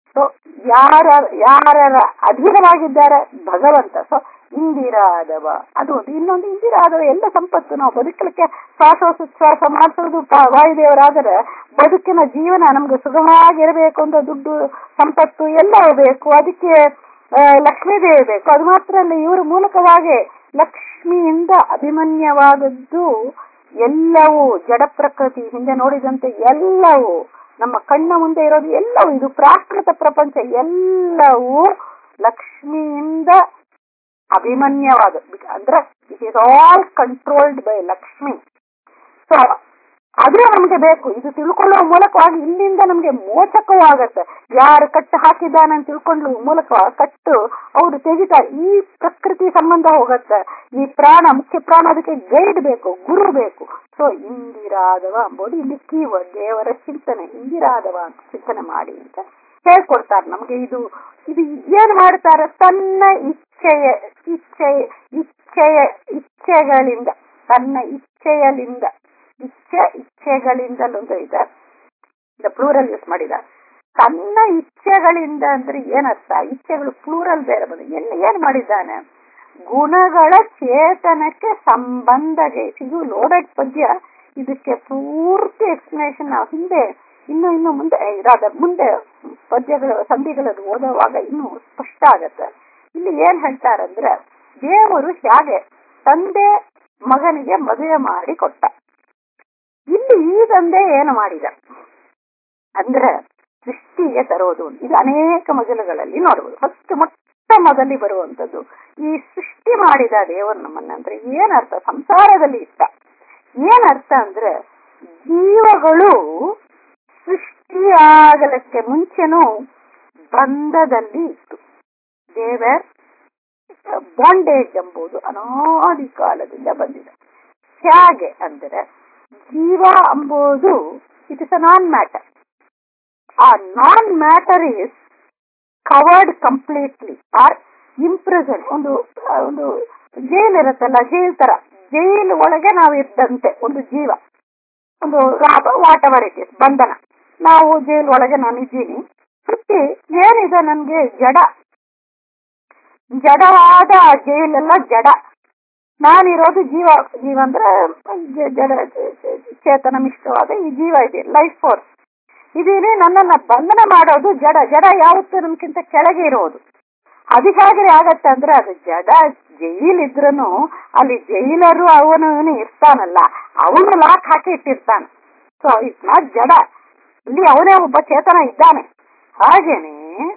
A: ಸೊ ಯಾರ ಯಾರ ಅಧೀನವಾಗಿದ್ದಾರೆ ಭಗವಂತ ಸೊ ಇಂದಿರಾದವ ಅದು ಒಂದು ಇನ್ನೊಂದು ಇಂದಿರಾದವ ಎಲ್ಲ ಸಂಪತ್ತು ನಾವು ಬದುಕಲಿಕ್ಕೆ ಶ್ವಾಸೋಚ್ಛ್ವಾಸ ಮಾಡಿಸೋದು ವಾಯುದೇವರಾದರೆ ಬದುಕಿನ ಜೀವನ ನಮ್ಗೆ ಸುಗಮವಾಗಿರಬೇಕು ಅಂತ ದುಡ್ಡು ಸಂಪತ್ತು ಎಲ್ಲವೂ ಬೇಕು ಅದಕ್ಕೆ ಲಕ್ಷ್ಮೀದೇವಿ ಬೇಕು ಅದು ಮಾತ್ರ ಅಲ್ಲ ಇವರ ಮೂಲಕವಾಗಿ ಲಕ್ಷ್ಮಿಯಿಂದ ಅಭಿಮನ್ಯವಾದದ್ದು ಎಲ್ಲವೂ ಜಡ ಪ್ರಕೃತಿ ಹಿಂದೆ ನೋಡಿದಂತೆ ಎಲ್ಲವೂ ನಮ್ಮ ಕಣ್ಣ ಮುಂದೆ ಇರೋದು ಎಲ್ಲವೂ ಇದು ಪ್ರಾಕೃತ ಪ್ರಪಂಚ ಎಲ್ಲವೂ ಲಕ್ಷ್ಮಿಯಿಂದ ಅಭಿಮನ್ಯವಾದ ಅಂದ್ರೆ it is all controlled by Lakshmi so ಅದು ನಮ್ಗೆ ಬೇಕು ಇದು ತಿಳ್ಕೊಳ್ಳುವ ಮೂಲಕವಾಗಿ ಇಲ್ಲಿಂದ ನಮ್ಗೆ ಮೋಚಕವೂ ಆಗತ್ತೆ ಯಾರು ಕಟ್ಟು ಹಾಕಿದ್ದಾನೆ ಅಂತ ತಿಳ್ಕೊಂಡು ಮೂಲಕ ಕಟ್ಟು ಅವರು ತೆಗಿತಾರೆ ಈ ಪ್ರಕೃತಿ ಸಂಬಂಧ ಹೋಗತ್ತೆ ಈ ಪ್ರಾಣ ಮುಖ್ಯ ಪ್ರಾಣ ಅದಕ್ಕೆ ಗೈಡ್ ಬೇಕು ಗುರು ಬೇಕು ಸೊ ಇಂದಿರಾದವ ಅಂಬೋದು ಇಲ್ಲಿ ಕೀವರ್ಡ್ ದೇವರ ಚಿಂತನೆ ಇಂದಿರಾದವ ಅಂತ ಚಿಂತನೆ ಮಾಡಿ ಅಂತ ಹೇಳ್ಕೊಡ್ತಾರೆ ನಮ್ಗೆ ಇದು ಇದು ಏನ್ ಮಾಡ್ತಾರೆ ತನ್ನ ಇಚ್ಛೆಯ ಇಚ್ಛೆಯ ಇಚ್ಛೆಯ ಇಚ್ಛೆಗಳಿಂದ ತನ್ನ ಇಚ್ಛೆಯಲಿಂದ ಇಚ್ಛೆ ಇಚ್ಛೆಗಳಿಂದಲೊಂದು ಇದೆ ಪ್ಲೂರಲ್ ಯೂಸ್ ಮಾಡಿದ ತನ್ನ ಇಚ್ಛೆಗಳಿಂದ ಅಂದ್ರೆ ಏನರ್ಥ ಇಚ್ಛೆಗಳು ಪ್ಲೂರಲ್ ಬೇರೆ ಬಂದು ಎಲ್ಲಿ ಏನ್ ಮಾಡಿದ್ದಾನೆ ಗುಣಗಳ ಚೇತನಕ್ಕೆ ಸಂಬಂಧಗೆ ಇದು ಲೋಡೆಡ್ ಪದ್ಯ ಇದಕ್ಕೆ ಪೂರ್ತಿ ಎಕ್ಸ್ಪ್ಲನೇಷನ್ ನಾವು ಹಿಂದೆ ಇನ್ನು ಇನ್ನು ಮುಂದೆ ಇದಾದ ಮುಂದೆ ಪದ್ಯಗಳು ಸಂಧಿಗಳನ್ನು ಓದುವಾಗ ಇನ್ನು ಸ್ಪಷ್ಟ ಆಗತ್ತೆ ಇಲ್ಲಿ ಏನ್ ಹೇಳ್ತಾರಂದ್ರೆ ದೇವರು ಹೇಗೆ ತಂದೆ ಮಗನಿಗೆ ಮದುವೆ ಮಾಡಿ ಕೊಟ್ಟ ಇಲ್ಲಿ ಈ ತಂದೆ ಏನು ಮಾಡಿದ ಅಂದ್ರೆ ಸೃಷ್ಟಿಗೆ ತರೋದು ಇದು ಅನೇಕ ಮಜಲುಗಳಲ್ಲಿ ನೋಡಬಹುದು ಫಸ್ಟ್ ಮೊಟ್ಟ ಮೊದಲಿ ಬರುವಂತದ್ದು ಈ ಸೃಷ್ಟಿ ಮಾಡಿದ ದೇವರು ನಮ್ಮನ್ನ ಅಂದ್ರೆ ಏನರ್ಥ ಸಂಸಾರದಲ್ಲಿ ಇಷ್ಟ ಏನರ್ಥ ಅಂದ್ರೆ ಜೀವಗಳು ಸೃಷ್ಟಿಯಾಗಲಕ್ಕೆ ಮುಂಚೆನೂ ಬಂಧದಲ್ಲಿ ಇತ್ತು ದೇವರ್ ಬಾಂಡೇಜ್ ಎಂಬುದು ಅನಾದಿ ಕಾಲದಿಂದ ಬಂದಿದೆ ಹೇಗೆ ಅಂದ್ರೆ ಜೀವ ಎಂಬುದು it is a non matter a non matter is covered completely are imprisoned ಒಂದು ಒಂದು ಜೈಲ್ ಇರುತ್ತಲ್ಲ ಜೈಲ್ ತರ ಜೈಲ್ ಒಳಗೆ ನಾವು ಇದ್ದಂತೆ ಒಂದು ಜೀವ ಒಂದು ವಾಟ್ ಎವರ್ ಇಟ್ ಇಸ್ ಬಂಧನ ನಾವು ಜೈಲ್ ಒಳಗೆ ನಾನು ಇದ್ದೀನಿ ಸುತ್ತಿ ಏನಿದೆ ನನ್ಗೆ ಜಡ ಜಡವಾದ ಜೈಲೆಲ್ಲ ಜಡ ನಾನಿರೋದು ಜೀವ ಜೀವ ಅಂದ್ರೆ ಜಡ ಚೇತನ ಮಿಶ್ರವಾದ ಈ ಜೀವ ಇದೆ ಲೈಫ್ ಫೋರ್ಸ್ ಇದೀನಿ ನನ್ನನ್ನ ಬಂಧನ ಮಾಡೋದು ಜಡ ಜಡ ಯಾವತ್ತೂ ನಮ್ಗಿಂತ ಕೆಳಗೆ ಇರೋದು ಅದು ಹೇಗೆ ಆಗತ್ತೆ ಅಂದ್ರೆ ಅದು ಜಡ ಜೈಲ್ ಇದ್ರೂ ಅಲ್ಲಿ ಜೈಲರು ಅವನು ಇರ್ತಾನಲ್ಲ ಅವನು ಲಾಕ್ ಹಾಕಿ ಇಟ್ಟಿರ್ತಾನೆ ಸೊ ಇಟ್ಸ್ ನಾಟ್ ಜಡ ಇಲ್ಲಿ ಅವನೇ ಒಬ್ಬ ಚೇತನ ಇದ್ದಾನೆ ಹಾಗೇನೆ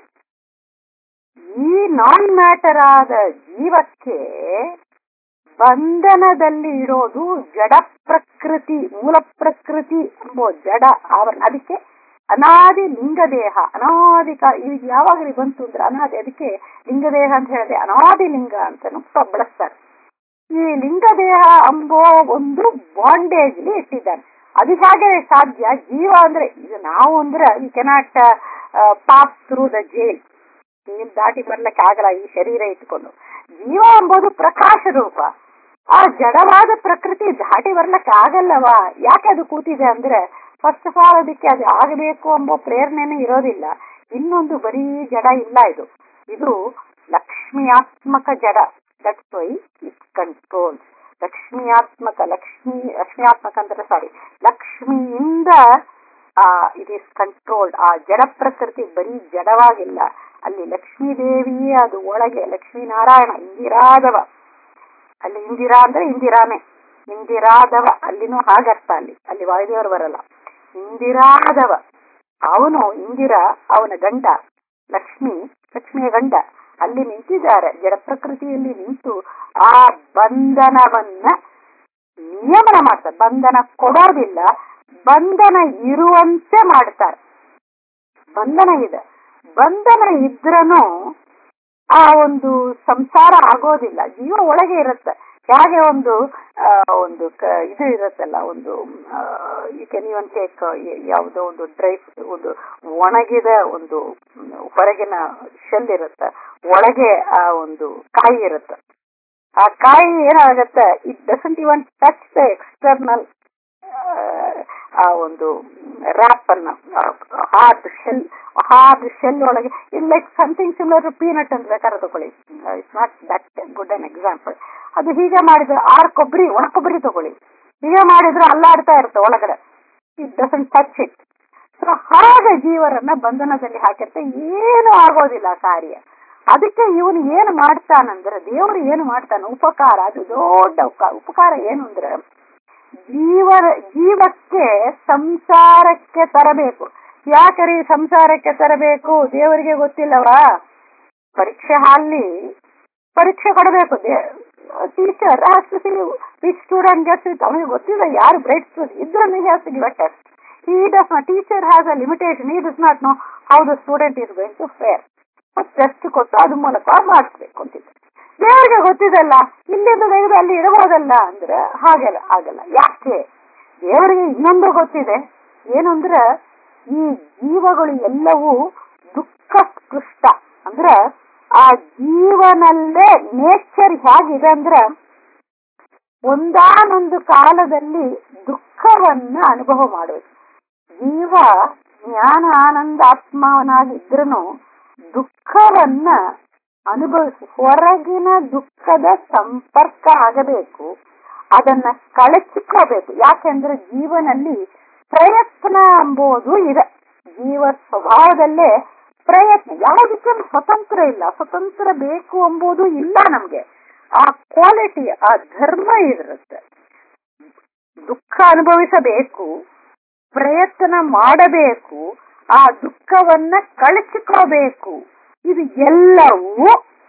A: ಈ ನಾನ್ ಮ್ಯಾಟರ್ ಆದ ಜೀವಕ್ಕೆ ಬಂಧನದಲ್ಲಿ ಇರೋದು ಜಡ ಪ್ರಕೃತಿ ಮೂಲ ಪ್ರಕೃತಿ ಎಂಬ ಜಡ ಆವರಣ ಅದಕ್ಕೆ ಅನಾದಿ ಲಿಂಗದೇಹ ಅನಾದಿ ಕಾ ಈಗ ಯಾವಾಗಲೂ ಬಂತು ಅಂದ್ರೆ ಅನಾದಿ ಅದಕ್ಕೆ ಲಿಂಗದೇಹ ಅಂತ ಹೇಳಿದೆ ಅನಾದಿ ಲಿಂಗ ಅಂತ ಬಳಸ್ತಾರೆ ಈ ಲಿಂಗದೇಹ ಎಂಬೋ ಒಂದು ಬಾಂಡೇಜ್ ಇಟ್ಟಿದ್ದಾನೆ ಅದು ಹೇಗೆ ಸಾಧ್ಯ ಜೀವ ಅಂದ್ರೆ ಇದು ನಾವು ಅಂದ್ರೆ we cannot pass through the jail ನೀನ್ ದಾಟಿ ಬರ್ಲಿಕ್ಕೆ ಆಗಲ್ಲ ಈ ಶರೀರ ಇಟ್ಕೊಂಡು ಜೀವ ಎಂಬುದು ಪ್ರಕಾಶ ರೂಪ ಆ ಜಡವಾದ ಪ್ರಕೃತಿ ದಾಟಿ ಬರ್ಲಿಕ್ಕೆ ಆಗಲ್ಲವಾ ಯಾಕೆ ಅದು ಕೂತಿದೆ ಅಂದ್ರೆ ಫಸ್ಟ್ ಆಫ್ ಆಲ್ ಅದಕ್ಕೆ ಅದು ಆಗಬೇಕು ಎಂಬ ಪ್ರೇರಣೆನೇ ಇರೋದಿಲ್ಲ ಇನ್ನೊಂದು ಬರೀ ಜಡ ಇಲ್ಲ ಇದು ಇದು ಲಕ್ಷ್ಮಿಯಾತ್ಮಕ ಜಡ ದಟ್ಸ್ ವೈ ಇಟ್ ಕಂಟ್ರೋಲ್ ಲಕ್ಷ್ಮಿಯಾತ್ಮಕ ಲಕ್ಷ್ಮಿ ಲಕ್ಷ್ಮಿಯಾತ್ಮಕ ಅಂದ್ರೆ ಸಾರಿ ಲಕ್ಷ್ಮಿಯಿಂದ ಆ ಇಟ್ ಈಸ್ ಕಂಟ್ರೋಲ್ಡ್ ಆ ಜಡ ಪ್ರಕೃತಿ ಬರೀ ಜಡವಾಗಿಲ್ಲ ಅಲ್ಲಿ ಲಕ್ಷ್ಮೀ ದೇವಿಯೇ ಅದು ಒಳಗೆ ಲಕ್ಷ್ಮೀನಾರಾಯಣ ಇಂದಿರಾದವ ಅಲ್ಲಿ ಇಂದಿರಾ ಅಂದ್ರೆ ಇಂದಿರಾನೇ ಇಂದಿರಾದವ ಅಲ್ಲಿನೂ ಹಾಗರ್ಥ ಅಲ್ಲಿ ಅಲ್ಲಿ ವಾಯುದೇವರು ಬರಲ್ಲ ಇಂದಿರಾದವ ಅವನು ಇಂದಿರಾ ಅವನ ಗಂಡ ಲಕ್ಷ್ಮಿ ಲಕ್ಷ್ಮಿಯ ಗಂಡ ಅಲ್ಲಿ ನಿಂತಿದ್ದಾರೆ ಜಡ ಪ್ರಕೃತಿಯಲ್ಲಿ ನಿಂತು ಆ ಬಂಧನವನ್ನ ನಿಯಮನ ಮಾಡ್ತಾರೆ ಬಂಧನ ಕೊಡೋದಿಲ್ಲ ಬಂಧನ ಇರುವಂತೆ ಮಾಡ್ತಾರೆ ಬಂಧನ ಇದೆ ಬಂಧನ ಇದ್ರನು ಆ ಒಂದು ಸಂಸಾರ ಆಗೋದಿಲ್ಲ ಜೀವ ಒಳಗೆ ಇರುತ್ತೆ ಹೇಗೆ ಒಂದು ಒಂದು ಇದು ಇರುತ್ತಲ್ಲ ಒಂದು ಯು ಕ್ಯಾನ್ ಇವನ್ ಟೇಕ್ ಯಾವುದೋ ಒಂದು ಡ್ರೈ ಒಂದು ಒಣಗಿದ ಒಂದು ಹೊರಗಿನ ಶೆಲ್ ಇರುತ್ತೆ ಒಳಗೆ ಆ ಒಂದು ಕಾಯಿ ಇರುತ್ತೆ ಆ ಕಾಯಿ ಏನಾಗತ್ತೆ it doesn't even touch the external ಆ ಒಂದು ರ್ಯಾಪ್ ಅನ್ನ ಹಾರ್ಡ್ ಶೆಲ್ ಹಾರ್ಡ್ ಶೆಲ್ ಒಳಗೆ it like something similar to peanut ಅಂತ ಬೇಕಾದ್ರೆ ತಗೊಳ್ಳಿ it's not that good an example ಅದು ಹೀಗೆ ಮಾಡಿದ್ರೆ ಆರ್ ಕೊಬ್ಬರಿ ಒಣ ಕೊಬ್ಬರಿ ತಗೊಳ್ಳಿ ಹೀಗೆ ಮಾಡಿದ್ರೆ ಅಲ್ಲಾಡ್ತಾ ಇರುತ್ತೆ ಒಳಗಡೆ it doesn't touch it so ಹಾಗೆ ಜೀವರನ್ನ ಬಂಧನದಲ್ಲಿ ಹಾಕಿರ್ತೆ ಏನು ಆಗೋದಿಲ್ಲ ಕಾರ್ಯ ಅದಕ್ಕೆ ಇವನು ಏನು ಮಾಡ್ತಾನಂದ್ರೆ ದೇವರು ಏನು ಮಾಡ್ತಾನೆ ಉಪಕಾರ ಅದು ದೊಡ್ಡ ಉಪ- ಉಪಕಾರ ಏನು ಅಂದ್ರೆ ಜೀವನ ಜೀವಕ್ಕೆ ಸಂಸಾರಕ್ಕೆ ತರಬೇಕು ಯಾಕರಿ ಸಂಸಾರಕ್ಕೆ ತರಬೇಕು ದೇವರಿಗೆ ಗೊತ್ತಿಲ್ಲವಾ ಪರೀಕ್ಷೆ ಹಾಲಿ ಪರೀಕ್ಷೆ ಕೊಡಬೇಕು teacher which student gets it ಅವನಿಗೆ ಗೊತ್ತಿಲ್ಲ ಯಾರು ಬ್ರೈಟ್ ಸ್ಟೂಡೆಂಟ್ ಇದ್ರಲ್ಲಿ has to give a test he does not teacher has a limitation he does not know how the student is going to fare test ಕೊಟ್ಟು ಅದ್ರ ಮೂಲಕ ಮಾಡಿಸ್ಬೇಕು ಅಂತಿದ್ದೆ ದೇವರಿಗೆ ಗೊತ್ತಿದಲ್ಲ ಇಲ್ಲಿಂದ ತೆಗೆದು ಅಲ್ಲಿ ಇಡಬಹುದಲ್ಲ ಅಂದ್ರೆ ಹಾಗೆಲ್ಲ ಆಗಲ್ಲ ಯಾಕೆ ದೇವರಿಗೆ ಇನ್ನೊಂದು ಗೊತ್ತಿದೆ ಏನು ಅಂದ್ರೆ ಈ ಜೀವಗಳು ಎಲ್ಲವೂ ದುಃಖ ಸ್ಪೃಷ್ಟ ಅಂದ್ರೆ ಆ ಜೀವನಲ್ಲೇ ನೇಚರ್ ಹೇಗಿದೆ ಅಂದ್ರೆ ಒಂದಾನೊಂದು ಕಾಲದಲ್ಲಿ ದುಃಖವನ್ನ ಅನುಭವ ಮಾಡಬೇಕು ಜೀವ ಜ್ಞಾನ ಆನಂದ ಆತ್ಮವನಾಗಿದ್ರೂ ದುಃಖವನ್ನ ಅನುಭವಿಸಿ ಹೊರಗಿನ ದುಃಖದ ಸಂಪರ್ಕ ಆಗಬೇಕು ಅದನ್ನ ಕಳಚಿಕೋಬೇಕು ಯಾಕೆಂದ್ರೆ ಜೀವನಲ್ಲಿ ಪ್ರಯತ್ನ ಎಂಬುದು ಇದೆ ಜೀವ ಸ್ವಭಾವದಲ್ಲೇ ಪ್ರಯತ್ನ ಯಾವುದಕ್ಕೆ ಸ್ವತಂತ್ರ ಇಲ್ಲ ಸ್ವತಂತ್ರ ಬೇಕು ಎಂಬುದು ಇಲ್ಲ ನಮ್ಗೆ ಆ ಕ್ವಾಲಿಟಿ ಆ ಧರ್ಮ ಇರುತ್ತೆ ದುಃಖ ಅನುಭವಿಸಬೇಕು ಪ್ರಯತ್ನ ಮಾಡಬೇಕು ಆ ದುಃಖವನ್ನ ಕಳಚಿಕೋಬೇಕು ಇದು ಎಲ್ಲವೂ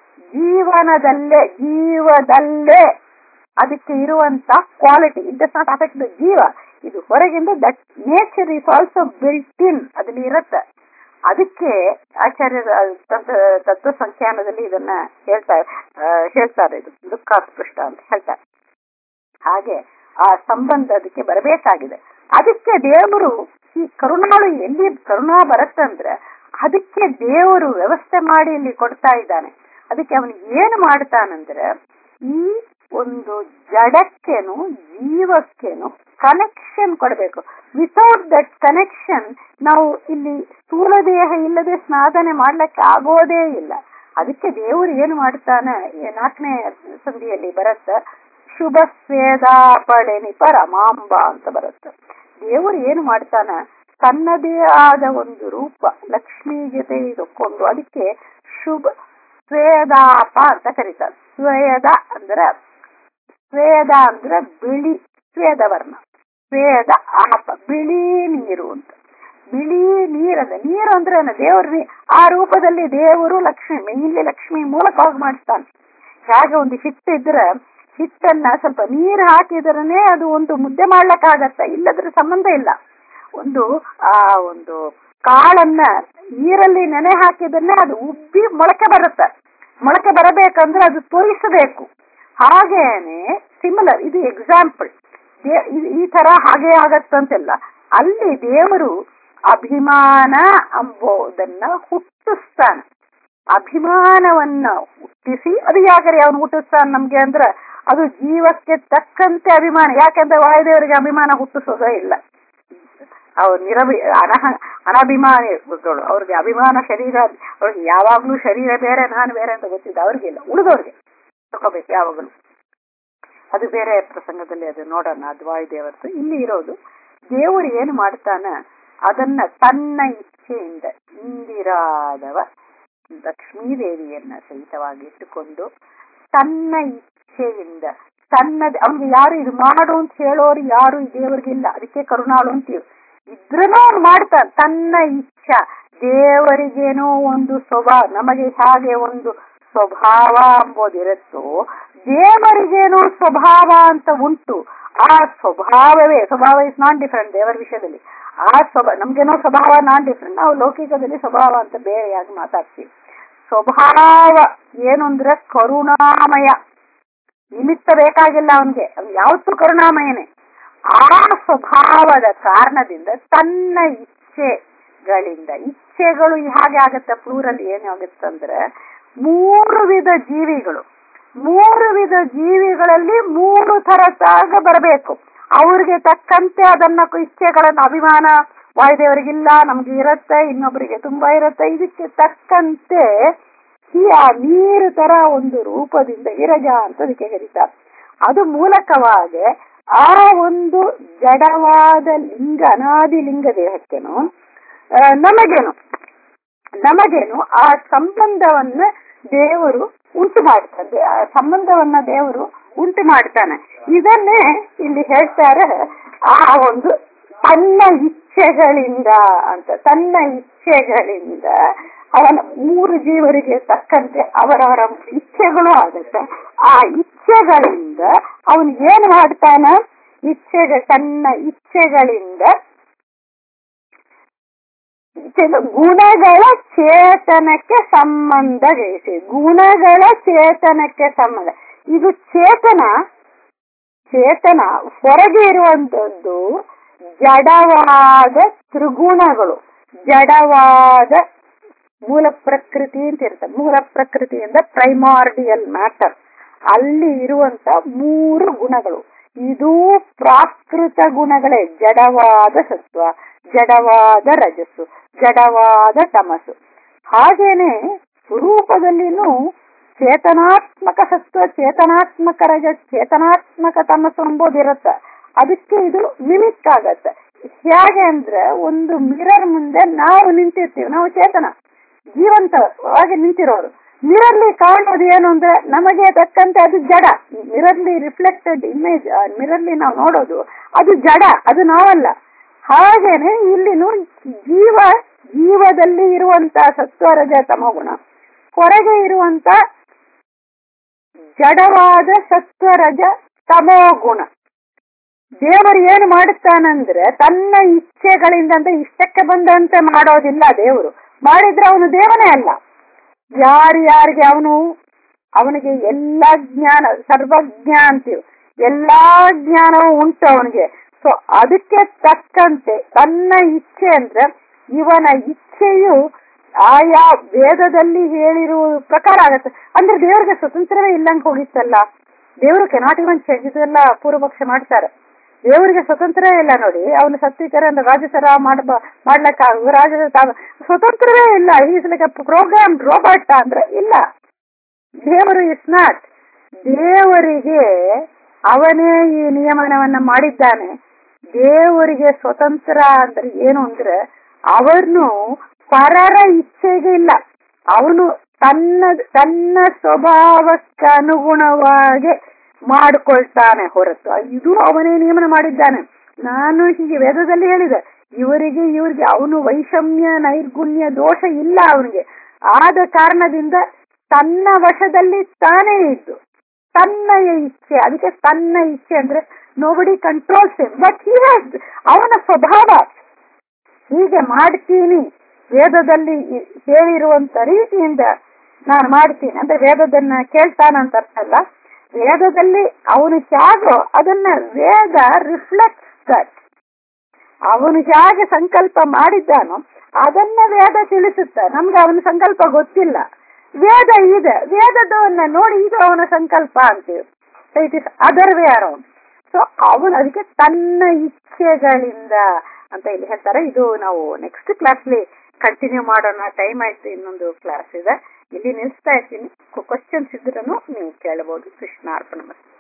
A: ಜೀವನದಲ್ಲೇ ಜೀವದಲ್ಲೇ ಅದಕ್ಕೆ ಇರುವಂತ quality it does not affect the ಜೀವ ಇದು ಹೊರಗಿಂದ that nature is also built in ಅದಲ್ಲಿ ಇರುತ್ತೆ ಅದಕ್ಕೆ ಆಚಾರ್ಯರ ತತ್ವ ತತ್ವ ಸಂಖ್ಯಾನದಲ್ಲಿ ಇದನ್ನ ಹೇಳ್ತಾರೆ ಆ, ಹೇಳ್ತಾರೆ ಇದು ದುಃಖಾಸ್ಪೃಷ್ಟ ಅಂತ ಹೇಳ್ತಾರೆ ಹಾಗೆ ಆ ಸಂಬಂಧ ಅದಕ್ಕೆ ಬರಬೇಕಾಗಿದೆ ಅದಕ್ಕೆ ದೇವರು ಈ ಕರುಣಾಳು ಎಲ್ಲಿ ಕರುಣಾ ಬರುತ್ತಂದ್ರೆ ಅದಕ್ಕೆ ದೇವರು ವ್ಯವಸ್ಥೆ ಮಾಡಿ ಇಲ್ಲಿ ಕೊಡ್ತಾ ಇದ್ದಾನೆ ಅದಕ್ಕೆ ಅವನು ಏನು ಮಾಡ್ತಾನಂದ್ರೆ ಈ ಒಂದು ಜಡಕ್ಕೇನು ಜೀವಕ್ಕೇನು ಕನೆಕ್ಷನ್ ಕೊಡಬೇಕು ವಿತೌಟ್ ದಟ್ ಕನೆಕ್ಷನ್ ನಾವು ಇಲ್ಲಿ ಸ್ಥೂಲ ದೇಹ ಇಲ್ಲದೆ ಸಾಧನೆ ಮಾಡ್ಲಿಕ್ಕೆ ಆಗೋದೇ ಇಲ್ಲ ಅದಕ್ಕೆ ದೇವರು ಏನು ಮಾಡ್ತಾನೆ ಈ ನಾಲ್ಕನೇ ಸಂಧಿಯಲ್ಲಿ ಬರುತ್ತೆ ಶುಭ ಸ್ವೇದ ಪಡೆನಿ ಪರಮಾಂಬ ಅಂತ ಬರುತ್ತೆ ದೇವರು ಏನು ಮಾಡ್ತಾನ ತನ್ನದೇ ಆದ ಒಂದು ರೂಪ ಲಕ್ಷ್ಮೀ ಜೊತೆ ಇದ್ಕೊಂಡು ಅದಕ್ಕೆ ಶುಭ ಸ್ವೇದಾಪ ಅಂತ ಕರೀತಾರೆ ಸ್ವೇದ ಅಂದ್ರೆ ಸ್ವೇದ ಅಂದ್ರೆ ಬಿಳಿ ಸ್ವೇದ ವರ್ಣ ಸ್ವೇದ ಆಪ ಬಿಳಿ ನೀರು ಅಂತ ಬಿಳಿ ನೀರದ ನೀರು ಅಂದ್ರೆ ಏನು? ದೇವ್ರ ನೀ- ಆ ರೂಪದಲ್ಲಿ ದೇವರು ಲಕ್ಷ್ಮಿ ಮೇನ್ಲಿ ಲಕ್ಷ್ಮಿ ಮೂಲಕವಾಗಿ ಮಾಡಿಸ್ತಾನೆ ಹೇಗೆ ಒಂದು ಹಿಟ್ಟು ಇದ್ರೆ ಹಿಟ್ಟನ್ನ ಸ್ವಲ್ಪ ನೀರು ಹಾಕಿದ್ರನೇ ಅದು ಒಂದು ಮುದ್ದೆ ಮಾಡ್ಲಿಕ್ಕಾಗತ್ತೆ ಇಲ್ಲದ್ರೆ ಸಂಬಂಧ ಇಲ್ಲ ಒಂದು ಆ ಒಂದು ಕಾಳನ್ನ ನೀರಲ್ಲಿ ನೆನೆ ಹಾಕಿದನ್ನೇ ಅದು ಉಬ್ಬಿ ಮೊಳಕೆ ಬರುತ್ತೆ ಮೊಳಕೆ ಬರಬೇಕಂದ್ರೆ ಅದು ತೋರಿಸಬೇಕು ಹಾಗೇನೆ ಸಿಮಿಲರ್ ಇದು ಎಕ್ಸಾಂಪಲ್ ಈ ತರ ಹಾಗೆ ಆಗತ್ತಂತೆಲ್ಲ ಅಲ್ಲಿ ದೇವರು ಅಭಿಮಾನ ಎಂಬುದನ್ನ ಹುಟ್ಟಿಸ್ತಾನೆ ಅಭಿಮಾನವನ್ನ ಹುಟ್ಟಿಸಿ ಅದು ಯಾಕಂದ್ರೆ ಅವನು ಹುಟ್ಟಿಸ್ತಾನೆ ನಮ್ಗೆ ಅಂದ್ರೆ ಅದು ಜೀವಕ್ಕೆ ತಕ್ಕಂತೆ ಅಭಿಮಾನ ಯಾಕಂದ್ರೆ ವಾಯುದೇವರಿಗೆ ಅಭಿಮಾನ ಹುಟ್ಟಿಸೋದೇ ಇಲ್ಲ ಅವ್ರು ನಿರಭಿ ಅನಹ ಅನಭಿಮಾನಿಗಳು ಅವ್ರಿಗೆ ಅಭಿಮಾನ ಶರೀರ ಅವ್ರಿಗೆ ಯಾವಾಗ್ಲೂ ಶರೀರ ಬೇರೆ ನಾನು ಬೇರೆ ಅಂತ ಗೊತ್ತಿದ್ದ ಅವ್ರಿಗಿಲ್ಲ ಉಳಿದವ್ರಿಗೆ ತಗೋಬೇಕು ಯಾವಾಗಲೂ ಅದು ಬೇರೆ ಪ್ರಸಂಗದಲ್ಲಿ ಅದು ನೋಡೋಣ ಅದು ವಾಯುದೇವರದು ಇಲ್ಲಿ ಇರೋದು ದೇವರು ಏನು ಮಾಡ್ತಾನ ಅದನ್ನ ತನ್ನ ಇಚ್ಛೆಯಿಂದ ಇಂದಿರಾದವ ಲಕ್ಷ್ಮೀದೇವಿಯನ್ನ ಸಹಿತವಾಗಿ ಇಟ್ಟುಕೊಂಡು ತನ್ನ ಇಚ್ಛೆಯಿಂದ ತನ್ನದ ಅವನಿಗೆ ಯಾರು ಇದು ಮಾಡು ಅಂತ ಹೇಳೋರು ಯಾರು ಈ ದೇವರಿಗಿಲ್ಲ ಅದಕ್ಕೆ ಕರುಣಾಳು ಅಂತೀವಿ ಇದ್ರೂ ಅವ್ನು ಮಾಡ್ತಾನೆ ತನ್ನ ಇಚ್ಛಾ ದೇವರಿಗೇನೋ ಒಂದು ಸ್ವಭಾವ ನಮಗೆ ಹಾಗೆ ಒಂದು ಸ್ವಭಾವ ಎಂಬುದಿರುತ್ತೋ ದೇವರಿಗೇನೋ ಸ್ವಭಾವ ಅಂತ ಉಂಟು ಆ ಸ್ವಭಾವವೇ ಸ್ವಭಾವ ಇಸ್ ನಾನ್ ಡಿಫರೆಂಟ್ ದೇವರ ವಿಷಯದಲ್ಲಿ ಆ ಸ್ವಭಾವ ನಮ್ಗೇನೋ ಸ್ವಭಾವ ನಾನ್ ಡಿಫರೆಂಟ್ ನಾವು ಲೌಕಿಕದಲ್ಲಿ ಸ್ವಭಾವ ಅಂತ ಬೇರೆಯಾಗಿ ಮಾತಾಡ್ತೀವಿ ಸ್ವಭಾವ ಏನು ಅಂದ್ರೆ ಕರುಣಾಮಯ ನಿಮಿತ್ತ ಬೇಕಾಗಿಲ್ಲ ಅವನಿಗೆ ಅವ್ನು ಯಾವತ್ತೂ ಕರುಣಾಮಯನೇ ಆ ಸ್ವಭಾವದ ಕಾರಣದಿಂದ ತನ್ನ ಇಚ್ಛೆಗಳಿಂದ ಇಚ್ಛೆಗಳು ಹಾಗೆ ಆಗತ್ತೆ ಪ್ಲೂರಲ್ ಏನಾಗುತ್ತಂದ್ರೆ ಮೂರು ವಿಧ ಜೀವಿಗಳು ಮೂರು ವಿಧ ಜೀವಿಗಳಲ್ಲಿ ಮೂರು ತರ ತ್ಯಾಗ ಬರಬೇಕು ಅವ್ರಿಗೆ ತಕ್ಕಂತೆ ಅದನ್ನ ಇಚ್ಛೆಗಳನ್ನ ಅಭಿಮಾನ ವಾಯುದೇವರಿಗಿಲ್ಲ ನಮ್ಗೆ ಇರುತ್ತೆ ಇನ್ನೊಬ್ಬರಿಗೆ ತುಂಬಾ ಇರುತ್ತೆ ಇದಕ್ಕೆ ತಕ್ಕಂತೆ ಈ ಆ ನೀರು ತರ ಒಂದು ರೂಪದಿಂದ ವಿರಜ ಅಂತ ಅದಕ್ಕೆ ಕರೀತಾರೆ ಅದು ಮೂಲಕವಾಗಿ ಆ ಒಂದು ಜಡವಾದ ಲಿಂಗ ಅನಾದಿ ಲಿಂಗ ದೇಹಕ್ಕೇನು ಆ, ನಮಗೇನು ನಮಗೇನು ಆ ಸಂಬಂಧವನ್ನ ದೇವರು ಉಂಟು ಮಾಡ್ತಾನೆ ಆ ಸಂಬಂಧವನ್ನ ದೇವರು ಉಂಟು ಮಾಡ್ತಾನೆ ಇದನ್ನೇ ಇಲ್ಲಿ ಹೇಳ್ತಾರೆ ಆ ಒಂದು ತನ್ನ ಇಚ್ಛೆಗಳಿಂದ ಅಂತ ತನ್ನ ಇಚ್ಛೆಗಳಿಂದ ಅವನ ಮೂರು ಜೀವರಿಗೆ ತಕ್ಕಂತೆ ಅವರವರ ಇಚ್ಛೆಗಳು ಆಗುತ್ತೆ ಆ ಇಚ್ಛೆಗಳಿಂದ ಅವನು ಏನ್ ಮಾಡ್ತಾನ ಇಚ್ಛೆಗ ತನ್ನ ಇಚ್ಛೆಗಳಿಂದ ಕೆಲ ಗುಣಗಳ ಚೇತನಕ್ಕೆ ಸಂಬಂಧ ಗಳಿಸಿ ಗುಣಗಳ ಚೇತನಕ್ಕೆ ಸಂಬಂಧ ಇದು ಚೇತನ ಚೇತನ ಹೊರಗೆ ಇರುವಂತದ್ದು ಜಡವಾದ ತ್ರಿಗುಣಗಳು ಜಡವಾದ ಮೂಲ ಪ್ರಕೃತಿ ಅಂತ ಇರುತ್ತೆ ಮೂಲ ಪ್ರಕೃತಿಯಿಂದ ಪ್ರೈಮಾರ್ಡಿಯಲ್ ಮ್ಯಾಟರ್ ಅಲ್ಲಿ ಇರುವಂತ ಮೂರು ಗುಣಗಳು ಇದು ಪ್ರಾಕೃತ ಗುಣಗಳೇ ಜಡವಾದ ಸತ್ವ ಜಡವಾದ ರಜಸ್ಸು ಜಡವಾದ ತಮಸ್ಸು ಹಾಗೇನೆ ಸ್ವರೂಪದಲ್ಲಿನೂ ಚೇತನಾತ್ಮಕ ಸತ್ವ ಚೇತನಾತ್ಮಕ ರಜ ಚೇತನಾತ್ಮಕ ತಮಸ್ಸು ಎಂಬುದಿರುತ್ತೆ ಅದಕ್ಕೆ ಇದು ಮಿಮಿಕ್ ಆಗತ್ತೆ ಹೇಗೆ ಅಂದ್ರೆ ಒಂದು ಮಿರರ್ ಮುಂದೆ ನಾವು ನಿಂತಿರ್ತೀವಿ ನಾವು ಚೇತನ ಜೀವಂತವಾಗಿ ನಿಂತಿರೋರು ಮಿರರ್ಲಿ ಕಾಣೋದು ಏನು ಅಂದ್ರೆ ನಮಗೆ ತಕ್ಕಂತೆ ಅದು ಜಡ ಮಿರರ್ಲಿ ರಿಫ್ಲೆಕ್ಟೆಡ್ ಇಮೇಜ್ ಮಿರರ್ಲಿ ನಾವು ನೋಡೋದು ಅದು ಜಡ ಅದು ನಾವಲ್ಲ ಹಾಗೇನೆ ಇಲ್ಲಿನೂ ಜೀವ ಜೀವದಲ್ಲಿ ಇರುವಂತ ಸತ್ವರಜ ತಮಗುಣ ಹೊರಗೆ ಇರುವಂತ ಜಡವಾದ ಸತ್ವರಜ ತಮೋಗುಣ ದೇವರು ಏನು ಮಾಡುತ್ತಾನಂದ್ರೆ ತನ್ನ ಇಚ್ಛೆಗಳಿಂದ ಅಂತ ಇಷ್ಟಕ್ಕೆ ಬಂದಂತೆ ಮಾಡೋದಿಲ್ಲ ದೇವರು ಮಾಡಿದ್ರೆ ಅವನು ದೇವನೇ ಅಲ್ಲ ಯಾರ್ಯಾರಿಗೆ ಅವನು ಅವನಿಗೆ ಎಲ್ಲಾ ಜ್ಞಾನ ಸರ್ವಜ್ಞ ಅಂತೀವಿ ಎಲ್ಲಾ ಜ್ಞಾನವೂ ಉಂಟು ಅವನಿಗೆ ಸೊ ಅದಕ್ಕೆ ತಕ್ಕಂತೆ ತನ್ನ ಇಚ್ಛೆ ಅಂದ್ರೆ ಇವನ ಇಚ್ಛೆಯು ಆಯಾ ವೇದದಲ್ಲಿ ಹೇಳಿರುವ ಪ್ರಕಾರ ಆಗತ್ತೆ ಅಂದ್ರೆ ದೇವರಿಗೆ ಸ್ವತಂತ್ರವೇ ಇಲ್ಲಂಗೆ ಹೋಗಿತ್ತಲ್ಲ ದೇವರು ಕೆನಾಟ್ ಇವನ್ ಚೇಂಜ್ ಇದೆಲ್ಲ ಪೂರ್ವಪಕ್ಷ ಮಾಡ್ತಾರೆ ದೇವರಿಗೆ ಸ್ವತಂತ್ರ ಇಲ್ಲ ನೋಡಿ ಅವನು ಸತ್ವೀಕರ ರಾಜಸರ ಮಾಡಬ ಮಾಡ್ಲಕ್ಕಾಗ ರಾಜ ಸ್ವತಂತ್ರವೇ ಇಲ್ಲ ಈಸ್ ಲೈಕ್ ಪ್ರೋಗ್ರಾಮ್ ರೋಬೋಟ್ ಅಂದ್ರೆ ಇಲ್ಲ ದೇವರು ಇಸ್ ನಾಟ್ ದೇವರಿಗೆ ಅವನೇ ಈ ನಿಯಮನವನ್ನ ಮಾಡಿದ್ದಾನೆ ದೇವರಿಗೆ ಸ್ವತಂತ್ರ ಅಂದ್ರೆ ಏನು ಅಂದ್ರೆ ಅವನು ಪರರ ಇಚ್ಛೆಗೆ ಇಲ್ಲ ಅವನು ತನ್ನ ತನ್ನ ಸ್ವಭಾವಕ್ಕೆ ಅನುಗುಣವಾಗಿ ಮಾಡಿಕೊಳ್ತಾನೆ ಹೊರತು ಇದು ಅವನೇ ನಿಯಮನ ಮಾಡಿದ್ದಾನೆ ನಾನು ಹೀಗೆ ವೇದದಲ್ಲಿ ಹೇಳಿದೆ ಇವರಿಗೆ ಇವರಿಗೆ ಅವನು ವೈಷಮ್ಯ ನೈರ್ಗುಣ್ಯ ದೋಷ ಇಲ್ಲ ಅವನಿಗೆ ಆದ ಕಾರಣದಿಂದ ತನ್ನ ವಶದಲ್ಲಿ ತಾನೇ ಇದ್ದು ತನ್ನ ಇಚ್ಛೆ ಅದಕ್ಕೆ ತನ್ನ ಇಚ್ಛೆ ಅಂದ್ರೆ ನೋಬಡಿ ಕಂಟ್ರೋಲ್ಸ್ ಬಟ್ ಹಿ ಅವನ ಸ್ವಭಾವ ಹೀಗೆ ಮಾಡ್ತೀನಿ ವೇದದಲ್ಲಿ ಹೇಳಿರುವಂತ ರೀತಿಯಿಂದ ನಾನು ಮಾಡ್ತೀನಿ ಅಂದ್ರೆ ವೇದದನ್ನ ಕೇಳ್ತಾನಂತ ಅರ್ಥ ಅಲ್ಲ ವೇದದಲ್ಲಿ ಅವನು ಹೇಗೋ ಅದನ್ನ ವೇದ ರಿಫ್ಲೆಕ್ಟ್ಸ್ ದಟ್ ಅವನು ಹೇಗೆ ಸಂಕಲ್ಪ ಮಾಡಿದ್ದಾನೋ ಅದನ್ನ ವೇದ ತಿಳಿಸುತ್ತೆ ನಮ್ಗೆ ಅವನ ಸಂಕಲ್ಪ ಗೊತ್ತಿಲ್ಲ ವೇದ ಇದೆ ವೇದದವನ್ನ ನೋಡಿ ಇದು ಅವನ ಸಂಕಲ್ಪ ಅಂತೀವಿ it is other way around so ಅವನು ಅದಕ್ಕೆ ತನ್ನ ಇಚ್ಛೆಗಳಿಂದ ಅಂತ ಇಲ್ಲಿ ಹೇಳ್ತಾರೆ ಇದು ನಾವು ನೆಕ್ಸ್ಟ್ ಕ್ಲಾಸ್ಲಿ ಕಂಟಿನ್ಯೂ ಮಾಡೋಣ ಟೈಮ್ ಆಯ್ತು ಇನ್ನೊಂದು ಕ್ಲಾಸ್ ಇದೆ ಇಲ್ಲಿ ನಿಲ್ಲಿಸ್ತಾ ಇರ್ತೀನಿ ಕ್ವಶನ್ಸ್ ಇದ್ರೂ ನೀವು ಕೇಳಬಹುದು ಕೃಷ್ಣ ಅರ್ಪಣ